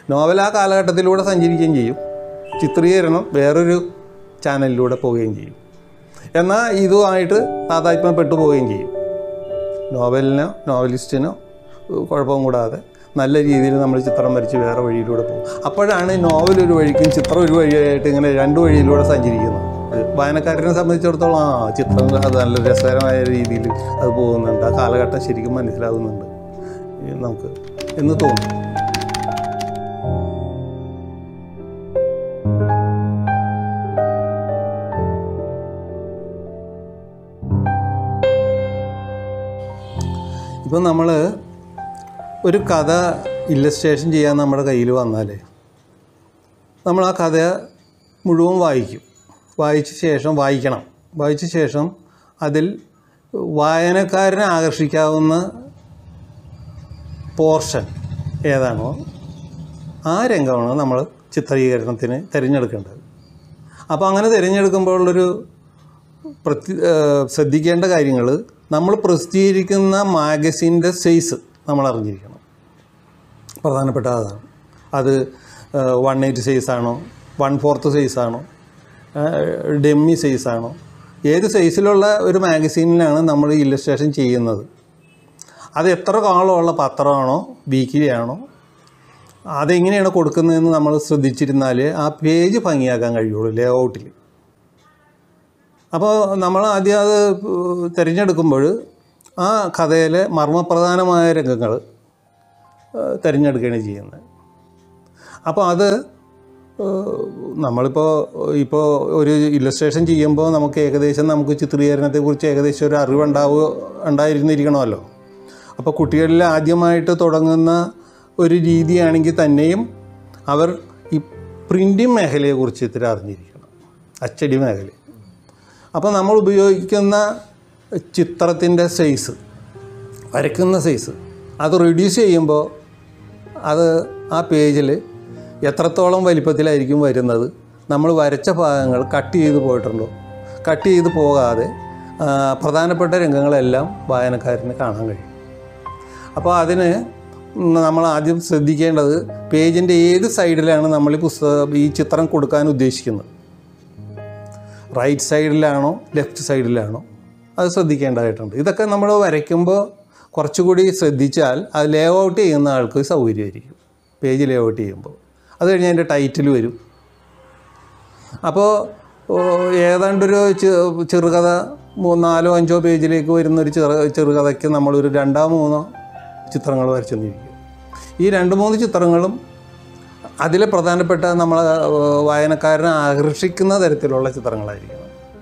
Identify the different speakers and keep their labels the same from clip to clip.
Speaker 1: Novel ആ കാലഘട്ടത്തിലൂടെ സഞ്ചരിക്കുകയും ചെയ്യും ചിത്രീകരണം വേറൊരു ചാനലിലൂടെ പോവുകയും ചെയ്യും എന്നാൽ ഇതുമായിട്ട് താതാത്മ്യപ്പെട്ടു പോവുകയും ചെയ്യും നോവലിനോ നോവലിസ്റ്റിനോ ഏഹ് കുഴപ്പം കൂടാതെ നല്ല രീതിയിൽ നമ്മൾ ചിത്രം വരച്ച് വേറെ വഴിയിലൂടെ പോകും അപ്പോഴാണ് നോവൽ ഒരു വഴിക്കും ചിത്രം ഒരു വഴിയായിട്ട് ഇങ്ങനെ രണ്ട് വഴിയിലൂടെ സഞ്ചരിക്കുന്നത് ഇത് വായനക്കാരനെ സംബന്ധിച്ചിടത്തോളം ആ ചിത്രം അത് നല്ല രസകരമായ രീതിയിൽ അത് പോകുന്നുണ്ട് ആ കാലഘട്ടം ശരിക്കും മനസ്സിലാകുന്നുണ്ട് ഈ നമുക്ക് എന്ന് തോന്നും ഇപ്പം നമ്മൾ ഒരു കഥ ഇല്ലസ്ട്രേഷൻ ചെയ്യാൻ നമ്മുടെ കയ്യിൽ വന്നാൽ നമ്മൾ ആ കഥ മുഴുവൻ വായിക്കും വായിച്ച ശേഷം വായിക്കണം വായിച്ച ശേഷം അതിൽ വായനക്കാരനെ ആകർഷിക്കാവുന്ന പോർഷൻ ഏതാണോ ആ രംഗമാണ് നമ്മൾ ചിത്രീകരണത്തിന് തിരഞ്ഞെടുക്കേണ്ടത് അപ്പോൾ അങ്ങനെ തിരഞ്ഞെടുക്കുമ്പോഴുള്ളൊരു പ്രതി ഏഹ് ശ്രദ്ധിക്കേണ്ട കാര്യങ്ങൾ നമ്മൾ പ്രസിദ്ധീകരിക്കുന്ന മാഗസിൻ്റെ സൈസ് നമ്മൾ അറിഞ്ഞിരിക്കണം പ്രധാനപ്പെട്ട അതാണ് അത് വൺ എയ്റ്റ് സൈസാണോ വൺ ഫോർത്ത് സൈസാണോ ഡെമ്മി സൈസാണോ ഏത് സൈസിലുള്ള ഒരു മാഗസീനിലാണ് നമ്മൾ ഇല്ലസ്ട്രേഷൻ ചെയ്യുന്നത് അത് എത്ര കാലമുള്ള പത്രമാണോ വീക്കിലി ആണോ അതെങ്ങനെയാണ് കൊടുക്കുന്നതെന്ന് നമ്മൾ ശ്രദ്ധിച്ചിരുന്നാൽ ആ പേജ് ഭംഗിയാക്കാൻ കഴിയുള്ളൂ ലേ ഔട്ടിൽ അപ്പോൾ നമ്മൾ ആദ്യം അത് തിരഞ്ഞെടുക്കുമ്പോൾ ആ കഥയിലെ മർമ്മപ്രധാനമായ രംഗങ്ങൾ ഏഹ്, തിരഞ്ഞെടുക്കുകയാണ് ചെയ്യുന്നത് അപ്പോൾ അത് ഏഹ്, നമ്മളിപ്പോൾ ഇപ്പോൾ ഒരു ഇല്ലസ്ട്രേഷൻ ചെയ്യുമ്പോൾ നമുക്ക് ഏകദേശം നമുക്ക് ചിത്രീകരണത്തെക്കുറിച്ച് ഏകദേശം ഒരു അറിവുണ്ടാവുക ഉണ്ടായിരുന്നിരിക്കണമല്ലോ അപ്പോൾ കുട്ടികളിൽ ആദ്യമായിട്ട് തുടങ്ങുന്ന ഒരു രീതിയാണെങ്കിൽ തന്നെയും അവർ ഈ പ്രിൻറ്റിങ് മേഖലയെക്കുറിച്ച് ഇത്തിരി അറിഞ്ഞിരിക്കണം അച്ചടി മേഖല അപ്പോൾ നമ്മൾ ഉപയോഗിക്കുന്ന ചിത്രത്തിൻ്റെ സൈസ് വരയ്ക്കുന്ന സൈസ് അത് റെഡ്യൂസ് ചെയ്യുമ്പോൾ അത് ആ പേജിൽ എത്രത്തോളം വലിപ്പത്തിലായിരിക്കും വരുന്നത് നമ്മൾ വരച്ച ഭാഗങ്ങൾ കട്ട് ചെയ്ത് പോയിട്ടുണ്ടോ കട്ട് ചെയ്ത് പോകാതെ ആ, പ്രധാനപ്പെട്ട രംഗങ്ങളെല്ലാം വായനക്കാരന് കാണാൻ കഴിയും അപ്പോൾ അതിന് നമ്മൾ ആദ്യം ശ്രദ്ധിക്കേണ്ടത് പേജിൻ്റെ ഏത് സൈഡിലാണ് നമ്മൾ ഈ പുസ്തകം ഈ ചിത്രം കൊടുക്കാൻ ഉദ്ദേശിക്കുന്നത് റൈറ്റ് സൈഡിലാണോ ലെഫ്റ്റ് സൈഡിലാണോ അത് ശ്രദ്ധിക്കേണ്ടതായിട്ടുണ്ട് ഇതൊക്കെ നമ്മൾ വരയ്ക്കുമ്പോൾ കുറച്ചുകൂടി ശ്രദ്ധിച്ചാൽ അത് ലേ ഔട്ട് ചെയ്യുന്ന ആൾക്ക് സൗകര്യമായിരിക്കും പേജ് ലേ ഔട്ട് ചെയ്യുമ്പോൾ അത് കഴിഞ്ഞ് അതിൻ്റെ ടൈറ്റിൽ വരും അപ്പോൾ ഓ, ഏതാണ്ടൊരു ചെ- ചെറുകഥ മൂ- നാലോ അഞ്ചോ പേജിലേക്ക് വരുന്നൊരു ചെറു ചെറുകഥയ്ക്ക് നമ്മളൊരു രണ്ടോ മൂന്നോ ചിത്രങ്ങൾ വരച്ചെന്നിരിക്കും ഈ രണ്ട് മൂന്ന് ചിത്രങ്ങളും അതിലെ പ്രധാനപ്പെട്ട നമ്മളെ ഏഹ്, വായനക്കാരനെ ആകർഷിക്കുന്ന തരത്തിലുള്ള ചിത്രങ്ങളായിരിക്കണം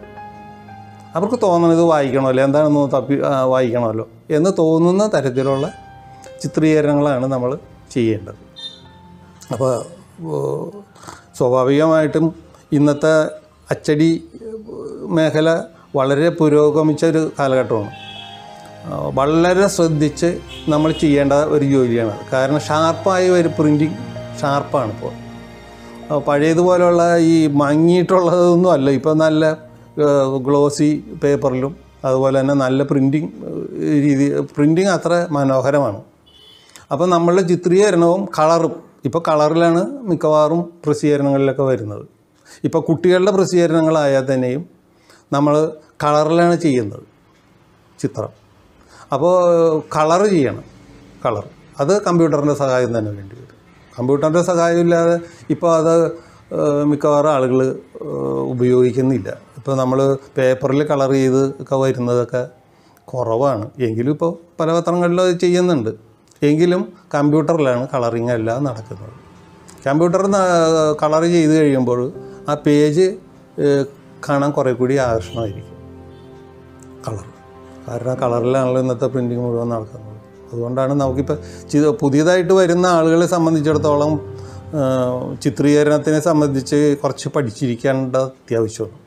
Speaker 1: അവർക്ക് തോന്നണത് വായിക്കണമല്ലോ എന്താണെന്ന് തപ്പി ആ, വായിക്കണമല്ലോ എന്ന് തോന്നുന്ന തരത്തിലുള്ള ചിത്രീകരണങ്ങളാണ് നമ്മൾ ചെയ്യേണ്ടത് അപ്പോൾ ഏഹ്, സ്വാഭാവികമായിട്ടും ഇന്നത്തെ അച്ചടി മേഖല വളരെ പുരോഗമിച്ച ഒരു കാലഘട്ടമാണ് ആ, വളരെ ശ്രദ്ധിച്ച് നമ്മൾ ചെയ്യേണ്ട ഒരു ജോലിയാണ് അത്. കാരണം ഷാർപ്പായ ഒരു പ്രിൻറ്റിങ് ഷാർപ്പാണ് ഇപ്പോൾ ആ, പഴയതുപോലെയുള്ള ഈ മങ്ങിയിട്ടുള്ളതൊന്നും അല്ല ഇപ്പോൾ നല്ല ഗ്ലോസി പേപ്പറിലും അതുപോലെ തന്നെ നല്ല പ്രിൻറ്റിങ് രീതി പ്രിൻറ്റിങ് അത്ര മനോഹരമാണ് അപ്പോൾ നമ്മളുടെ ചിത്രീകരണവും കളറും ഇപ്പോൾ കളറിലാണ് മിക്കവാറും പ്രസിദ്ധീകരണങ്ങളിലൊക്കെ വരുന്നത് ഇപ്പോൾ കുട്ടികളുടെ പ്രസിദ്ധീകരണങ്ങളായാൽ തന്നെയും നമ്മൾ കളറിലാണ് ചെയ്യുന്നത് ചിത്രം അപ്പോൾ കളർ ചെയ്യണം കളർ അത് കമ്പ്യൂട്ടറിൻ്റെ സഹായം തന്നെ വേണ്ടി വരും കമ്പ്യൂട്ടറിൻ്റെ സഹായം ഇല്ലാതെ ഇപ്പോൾ അത് ഏഹ്, മിക്കവാറും ആളുകൾ ഉപയോഗിക്കുന്നില്ല ഇപ്പോൾ നമ്മൾ പേപ്പറിൽ കളർ ചെയ്ത് ഒക്കെ വരുന്നതൊക്കെ കുറവാണ് എങ്കിലും ഇപ്പോൾ പല പത്രങ്ങളിലും അത് ചെയ്യുന്നുണ്ട് എങ്കിലും കമ്പ്യൂട്ടറിലാണ് കളറിങ് എല്ലാം നടക്കുന്നത് കമ്പ്യൂട്ടർ കളർ ചെയ്ത് കഴിയുമ്പോൾ ആ പേജ് ഏഹ്, കാണാൻ കുറേ കൂടി ആകർഷണമായിരിക്കും കളർ കാരണം കളറിലാണല്ലോ ഇന്നത്തെ പ്രിൻറ്റിങ് മുഴുവൻ നടക്കുന്നത് അതുകൊണ്ടാണ് നമുക്കിപ്പോൾ ചി- പുതിയതായിട്ട് വരുന്ന ആളുകളെ സംബന്ധിച്ചിടത്തോളം ആ, ചിത്രീകരണത്തിനെ സംബന്ധിച്ച് കുറച്ച് പഠിച്ചിരിക്കേണ്ട അത്യാവശ്യമാണ്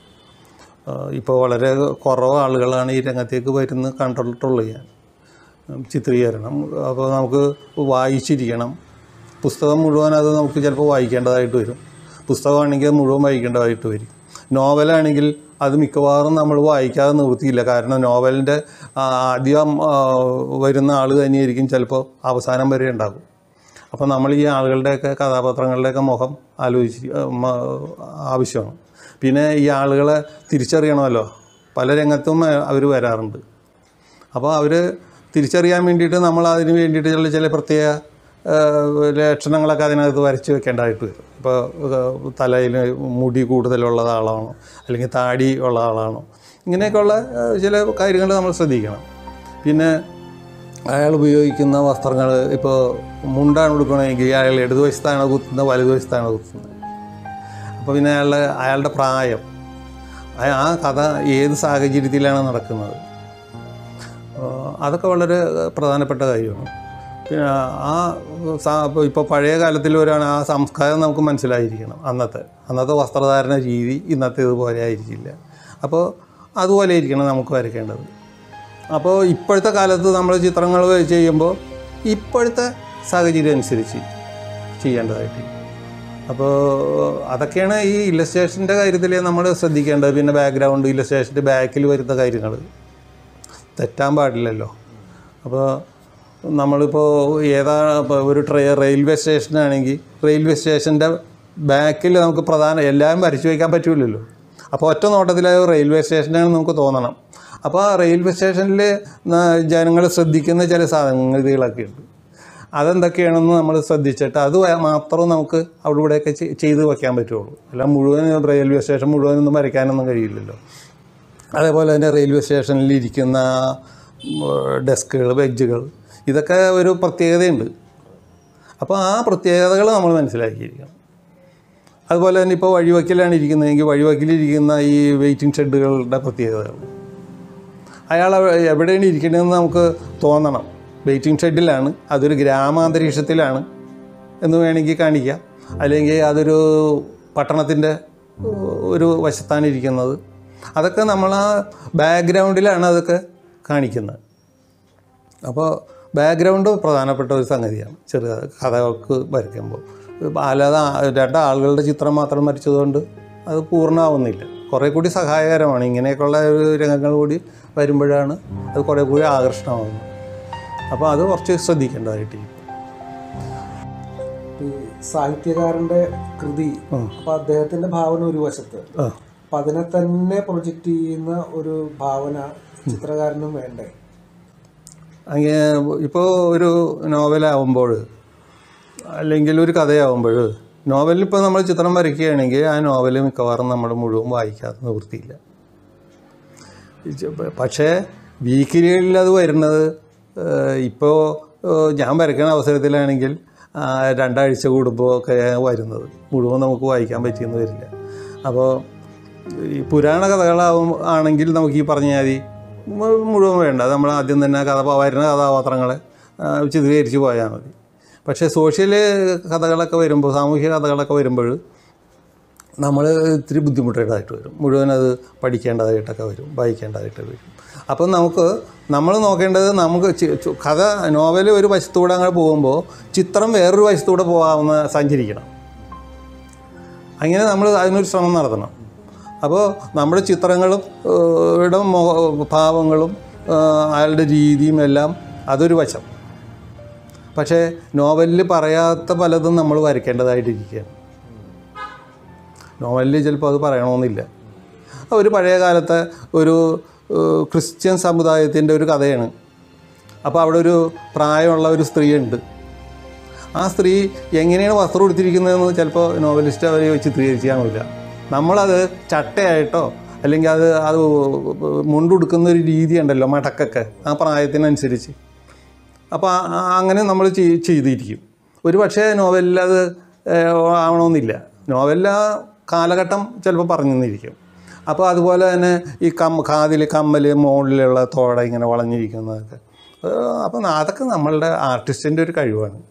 Speaker 1: ഇപ്പോൾ വളരെ കുറവ് ആളുകളാണ് ഈ രംഗത്തേക്ക് വരുന്ന കണ്ടിട്ടുള്ളൂ ഞാൻ ഉം, ചിത്രീകരണം അപ്പോൾ നമുക്ക് വായിച്ചിരിക്കണം പുസ്തകം മുഴുവൻ അത് നമുക്ക് ചിലപ്പോൾ വായിക്കേണ്ടതായിട്ട് വരും പുസ്തകമാണെങ്കിൽ അത് മുഴുവൻ വായിക്കേണ്ടതായിട്ട് വരും നോവലാണെങ്കിൽ അത് മിക്കവാറും നമ്മൾ വായിക്കാതെ നിവൃത്തിയില്ല കാരണം നോവലിൻ്റെ ആദ്യം ആ, വരുന്ന ആൾ തന്നെയായിരിക്കും ചിലപ്പോൾ അവസാനം വരെ ഉണ്ടാകും അപ്പോൾ നമ്മൾ ഈ ആളുകളുടെയൊക്കെ കഥാപാത്രങ്ങളുടെയൊക്കെ മുഖം ആലോചിച്ച് ഏഹ്, മ- ആവശ്യമാണ് പിന്നെ ഈ ആളുകളെ തിരിച്ചറിയണമല്ലോ പല രംഗത്തും അവർ വരാറുണ്ട് അപ്പോൾ അവർ തിരിച്ചറിയാൻ വേണ്ടിയിട്ട് നമ്മൾ അതിന് വേണ്ടിയിട്ട് ചില ചില പ്രത്യേക ഏഹ്, ലക്ഷണങ്ങളൊക്കെ അതിനകത്ത് വരച്ച് വെക്കേണ്ടതായിട്ട് വരും ഇപ്പോൾ തലയിൽ മുടി കൂടുതലുള്ള ആളാണോ അല്ലെങ്കിൽ താടി ഉള്ള ആളാണോ ഇങ്ങനെയൊക്കെയുള്ള ഏഹ്, ചില കാര്യങ്ങൾ നമ്മൾ ശ്രദ്ധിക്കണം പിന്നെ അയാൾ ഉപയോഗിക്കുന്ന വസ്ത്രങ്ങൾ ഇപ്പോൾ മുണ്ടാണ് ഉടുക്കണമെങ്കിൽ അയാൾ ഇടതുവശത്താണ് കുത്തുന്നത് വലതുവശത്താണ് കുത്തുന്നത് അപ്പോൾ പിന്നെ അയാളുടെ അയാളുടെ പ്രായം ആ- ആ കഥ ഏത് സാഹചര്യത്തിലാണ് നടക്കുന്നത് ആ, അതൊക്കെ വളരെ പ്രധാനപ്പെട്ട കാര്യമാണ് പിന്നെ ആ ഇപ്പോൾ പഴയ കാലത്തിൽ വരാണ് ആ സംസ്കാരം നമുക്ക് മനസ്സിലായിരിക്കണം അന്നത്തെ അന്നത്തെ വസ്ത്രധാരണ രീതി ഇന്നത്തെ ഇതുപോലെ ആയിരിക്കില്ല അപ്പോൾ അതുപോലെ ആയിരിക്കണം നമുക്ക് വരയ്ക്കേണ്ടത് അപ്പോൾ ഇപ്പോഴത്തെ കാലത്ത് നമ്മൾ ചിത്രങ്ങൾ ചെയ്യുമ്പോൾ ഇപ്പോഴത്തെ സാഹചര്യം അനുസരിച്ച് ചെയ്യേണ്ടതായിട്ട് അപ്പോൾ അതൊക്കെയാണ് ഈ ഇല്ലസ്ട്രേഷൻ്റെ കാര്യത്തിൽ നമ്മൾ ശ്രദ്ധിക്കേണ്ടത് പിന്നെ ബാക്ക്ഗ്രൗണ്ട് ഇല്ലസ്ട്രേഷൻ്റെ ബാക്കിൽ വരുന്ന കാര്യങ്ങൾ തെറ്റാൻ പാടില്ലല്ലോ അപ്പോൾ നമ്മളിപ്പോൾ ഏതാ ഇപ്പോൾ ഒരു ട്രെ റെയിൽവേ സ്റ്റേഷനാണെങ്കിൽ റെയിൽവേ സ്റ്റേഷൻ്റെ ബാക്കിൽ നമുക്ക് പ്രധാന എല്ലാം വരച്ചു വയ്ക്കാൻ പറ്റില്ലല്ലോ അപ്പോൾ ഒറ്റ നോട്ടത്തിൽ അത് റെയിൽവേ സ്റ്റേഷനാണെന്ന് നമുക്ക് തോന്നണം അപ്പോൾ ആ റെയിൽവേ സ്റ്റേഷനിൽ ജനങ്ങൾ ശ്രദ്ധിക്കുന്ന ചില സംഗതികളൊക്കെ ഉണ്ട് അതെന്തൊക്കെയാണെന്ന് നമ്മൾ ശ്രദ്ധിച്ചിട്ട് അത് വ- മാത്രം നമുക്ക് അവിടെ ഇവിടെയൊക്കെ ചെ- ചെയ്ത് വയ്ക്കാൻ പറ്റുള്ളൂ അല്ല മുഴുവൻ റെയിൽവേ സ്റ്റേഷൻ മുഴുവനൊന്നും വരയ്ക്കാനൊന്നും കഴിയില്ലല്ലോ അതേപോലെ തന്നെ റെയിൽവേ സ്റ്റേഷനിൽ ഇരിക്കുന്ന ഡെസ്കുകൾ ബെഞ്ചുകൾ ഇതൊക്കെ ഒരു പ്രത്യേകതയുണ്ട് അപ്പോൾ ആ പ്രത്യേകതകൾ നമ്മൾ മനസ്സിലാക്കിയിരിക്കണം അതുപോലെ തന്നെ ഇപ്പോൾ വഴിവക്കിലാണ് ഇരിക്കുന്നതെങ്കിൽ വഴിവക്കിലിരിക്കുന്ന ഈ വെയിറ്റിംഗ് ഷെഡുകളുടെ പ്രത്യേകതകൾ അയാൾ അവ- എവിടെയാണ് ഇരിക്കണതെന്ന് നമുക്ക് തോന്നണം വെയിറ്റിംഗ് ഷെഡിലാണ് അതൊരു ഗ്രാമാന്തരീക്ഷത്തിലാണ് എന്ന് വേണമെങ്കിൽ കാണിക്കാം അല്ലെങ്കിൽ അതൊരു പട്ടണത്തിൻ്റെ ഒരു വശത്താണ് ഇരിക്കുന്നത് അതൊക്കെ നമ്മൾ ആ ബാക്ക്ഗ്രൗണ്ടിലാണ് അതൊക്കെ കാണിക്കുന്നത് അപ്പോൾ ബാക്ക്ഗ്രൗണ്ട് പ്രധാനപ്പെട്ട ഒരു സംഗതിയാണ് ചെറിയ കഥകൾക്ക് വരയ്ക്കുമ്പോൾ ഇപ്പം അല്ലാതെ ആ- രണ്ട് ആളുകളുടെ ചിത്രം മാത്രം വരച്ചതുകൊണ്ട് അത് പൂർണ്ണമാവുന്നില്ല കുറേ കൂടി സഹായകരമാണ് ഇങ്ങനെയൊക്കെയുള്ള ഒരു രംഗങ്ങൾ കൂടി വരുമ്പോഴാണ് അത് കുറേ കൂടി ആകർഷണമാകുന്നത് അപ്പോൾ അത് കുറച്ച് ശ്രദ്ധിക്കേണ്ടതായിട്ട്
Speaker 2: ഈ സാഹിത്യകാരന്റെ കൃതി അപ്പൊ അദ്ദേഹത്തിന്റെ ഭാവന ഒരു വശത്ത്
Speaker 1: ആ
Speaker 2: അപ്പൊ അതിനെ തന്നെ പ്രൊജക്റ്റ് ചെയ്യുന്ന ഒരു ഭാവന ചിത്രകാരനും വേണ്ടേ
Speaker 1: അങ്ങനെ ഇപ്പോൾ ഒരു നോവലാവുമ്പോൾ അല്ലെങ്കിൽ ഒരു കഥയാവുമ്പോൾ നോവലിൽ ഇപ്പോൾ നമ്മൾ ചിത്രം വരയ്ക്കുകയാണെങ്കിൽ ആ നോവൽ മിക്കവാറും നമ്മൾ മുഴുവൻ വായിക്കാത്ത നിവൃത്തിയില്ല ഇച്ച- പക്ഷേ വീക്കിലികളിൽ അത് വരുന്നത് ഇപ്പോൾ ഞാൻ വരയ്ക്കുന്ന അവസരത്തിലാണെങ്കിൽ ആ, രണ്ടാഴ്ച കൂടുമ്പോൾ ഒക്കെ വരുന്നത് മുഴുവൻ നമുക്ക് വായിക്കാൻ പറ്റിയെന്ന് വരില്ല അപ്പോൾ ഈ പുരാണ കഥകളാവും ആണെങ്കിൽ നമുക്ക് ഈ പറഞ്ഞ മതി മു- മുഴുവൻ വേണ്ട നമ്മൾ ആദ്യം തന്നെ കഥ വരുന്ന കഥാപാത്രങ്ങളെ ആ, ചിത്രീകരിച്ച് പോയാൽ മതി പക്ഷേ സോഷ്യൽ കഥകളൊക്കെ വരുമ്പോൾ സാമൂഹിക കഥകളൊക്കെ വരുമ്പോൾ നമ്മൾ ഇത്തിരി ബുദ്ധിമുട്ടേണ്ടതായിട്ട് വരും മുഴുവൻ അത് പഠിക്കേണ്ടതായിട്ടൊക്കെ വരും വായിക്കേണ്ടതായിട്ട് വരും അപ്പം നമുക്ക് നമ്മൾ നോക്കേണ്ടത് നമുക്ക് ചി- ചു- കഥ നോവൽ ഒരു വശത്തൂടെ അങ്ങനെ പോകുമ്പോൾ ചിത്രം വേറൊരു വശത്തൂടെ പോകാവുന്ന സഞ്ചരിക്കണം അങ്ങനെ നമ്മൾ അതിനൊരു ശ്രമം നടത്തണം അപ്പോൾ നമ്മുടെ ചിത്രങ്ങളും ഏഹ്, യുടെ മൊ- ഭാവങ്ങളും ഏഹ്, അയാളുടെ രീതിയും എല്ലാം അതൊരു വശം പക്ഷേ നോവലിൽ പറയാത്ത പലതും നമ്മൾ വരയ്ക്കേണ്ടതായിട്ടിരിക്കുകയാണ് നോവലിൽ ചിലപ്പോൾ അത് പറയണമെന്നില്ല ഒരു പഴയ കാലത്തെ ഒരു ഏഹ്, ക്രിസ്ത്യൻ സമുദായത്തിൻ്റെ ഒരു കഥയാണ് അപ്പോൾ അവിടെ ഒരു പ്രായമുള്ള ഒരു സ്ത്രീയുണ്ട് ആ സ്ത്രീ എങ്ങനെയാണ് വസ്ത്രം ഉടുത്തിരിക്കുന്നതെന്ന് ചിലപ്പോൾ നോവലിസ്റ്റ് അവർ ചിത്രീകരിച്ച് കാണില്ല നമ്മളത് ചട്ടയായിട്ടോ അല്ലെങ്കിൽ അത് അത് മുണ്ടുടുക്കുന്ന ഒരു രീതി ഉണ്ടല്ലോ മടക്കൊക്കെ ആ പ്രായത്തിനനുസരിച്ച് അപ്പോൾ ആ- ആ- അങ്ങനെ നമ്മൾ ചെയ്- ചെയ്തിരിക്കും ഒരു പക്ഷേ നോവലിൽ അത് ഏഹ്, ആവണമെന്നില്ല നോവലിൽ ആ കാലഘട്ടം ചിലപ്പോൾ പറഞ്ഞു തന്നിരിക്കും അപ്പോൾ അതുപോലെ തന്നെ ഈ കം കാതിൽ കമ്മൽ മുകളിലുള്ള തോട ഇങ്ങനെ വളഞ്ഞിരിക്കുന്നതൊക്കെ ഏഹ്, അപ്പം അതൊക്കെ നമ്മളുടെ ആർട്ടിസ്റ്റിൻ്റെ ഒരു കഴിവാണ്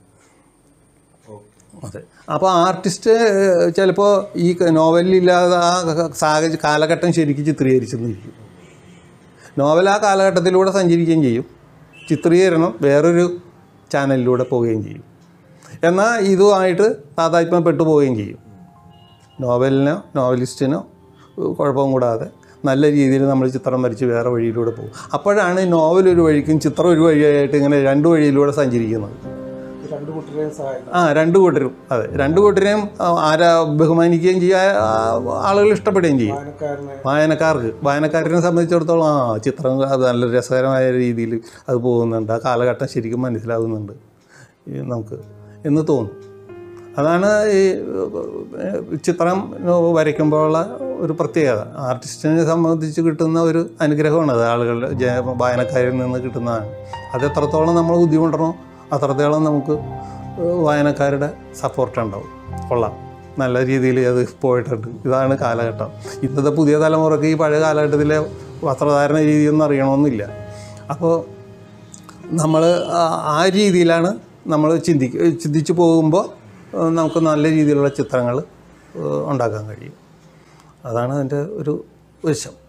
Speaker 1: അതെ അപ്പോൾ ആർട്ടിസ്റ്റ് ചിലപ്പോൾ ഈ നോവലിലില്ലാതെ ആ സാഹചര്യ കാലഘട്ടം ശരിക്കും ചിത്രീകരിച്ചെന്നിരിക്കും നോവൽ ആ കാലഘട്ടത്തിലൂടെ സഞ്ചരിക്കുകയും ചെയ്യും ചിത്രീകരണം വേറൊരു ചാനലിലൂടെ പോവുകയും ചെയ്യും എന്നാൽ ഇതുമായിട്ട് താതാത്മ്യപ്പെട്ടു പോവുകയും ചെയ്യും നോവലിനോ നോവലിസ്റ്റിനോ കുഴപ്പം കൂടാതെ നല്ല രീതിയിൽ നമ്മൾ ചിത്രം വരച്ച് വേറെ വഴിയിലൂടെ പോകും അപ്പോഴാണ് നോവൽ ഒരു വഴിക്കും ചിത്രം ഒരു വഴിയായിട്ട് ഇങ്ങനെ രണ്ട് വഴിയിലൂടെ സഞ്ചരിക്കുന്നത്
Speaker 2: രണ്ടു കൂട്ടരെയും സഹായിക്കും
Speaker 1: ആ രണ്ട് കൂട്ടരും അതെ രണ്ട് കൂട്ടരെയും ആ, ആരാ ബഹുമാനിക്കുകയും ചെയ്യുക ആ, ആളുകൾ ഇഷ്ടപ്പെടുകയും ചെയ്യും
Speaker 2: വായനക്കാരനെ
Speaker 1: വായനക്കാർക്ക് വായനക്കാരനെ സംബന്ധിച്ചിടത്തോളം ആ ചിത്രം അത് നല്ല രസകരമായ രീതിയിൽ അത് പോകുന്നുണ്ട് ആ കാലഘട്ടം ശരിക്കും മനസ്സിലാകുന്നുണ്ട് ഈ നമുക്ക് എന്ന് തോന്നും അതാണ് ഈ ഏഹ്, ചിത്രം വരയ്ക്കുമ്പോഴുള്ള ഒരു പ്രത്യേകത ആർട്ടിസ്റ്റിനെ സംബന്ധിച്ച് കിട്ടുന്ന ഒരു അനുഗ്രഹമാണ് അത് ആളുകളുടെ ജ വായനക്കാരിൽ നിന്ന് കിട്ടുന്നതാണ് അത് എത്രത്തോളം നമ്മൾ ബുദ്ധിമുട്ടണോ അത്രത്തോളം നമുക്ക് ഏഹ്, വായനക്കാരുടെ സപ്പോർട്ട് ഉണ്ടാവും കൊള്ളാം നല്ല രീതിയിൽ അത് പോയിട്ടുണ്ട് ഇതാണ് കാലഘട്ടം ഇന്നത്തെ പുതിയ തലമുറയ്ക്ക് ഈ പഴയ കാലഘട്ടത്തിലെ വസ്ത്രധാരണ രീതിയൊന്നും അറിയണമെന്നില്ല അപ്പോൾ നമ്മൾ ആ രീതിയിലാണ് നമ്മൾ ചിന്തിക്ക ചിന്തിച്ച് പോകുമ്പോൾ ഏഹ്, നമുക്ക് നല്ല രീതിയിലുള്ള ചിത്രങ്ങൾ ഏഹ്, ഉണ്ടാക്കാൻ കഴിയും അതാണ് അതിൻ്റെ ഒരു വശം